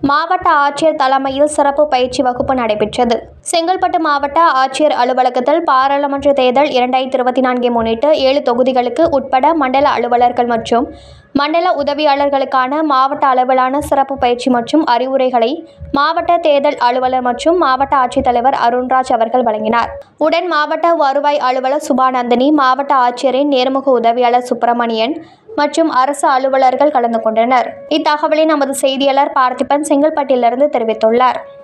மாவட்ட ஆட்சியர் தலைமையில் சிறப்பு பயிற்சி வகுப்பு நடைபெற்றது செங்கல்பட்டு மாவட்ட ஆட்சியர் அலுவலகத்தில் பாராளுமன்ற தேர்தல் இரண்டாயிரத்தி இருபத்தி நான்கை முன்னிட்டு ஏழு தொகுதிகளுக்கு உட்பட மண்டல அலுவலர்கள் மற்றும் மண்டல உதவியாளர்களுக்கான மாவட்ட அளவிலான சிறப்பு பயிற்சி மற்றும் அறிவுரைகளை மாவட்ட தேர்தல் அலுவலர் மற்றும் மாவட்ட ஆட்சித்தலைவர் அருண்ராஜ் அவர்கள் வழங்கினார் உடன் மாவட்ட வருவாய் அலுவலர் சுபாநந்தினி மாவட்ட ஆட்சியரின் நேர்முக உதவியாளர் சுப்பிரமணியன் மற்றும் அரசு அலுவலர்கள் கலந்து கொண்டனர் இத்தகவலை நமது செய்தியாளர் பார்த்திபன் செங்கல்பட்டிலிருந்து தெரிவித்துள்ளார்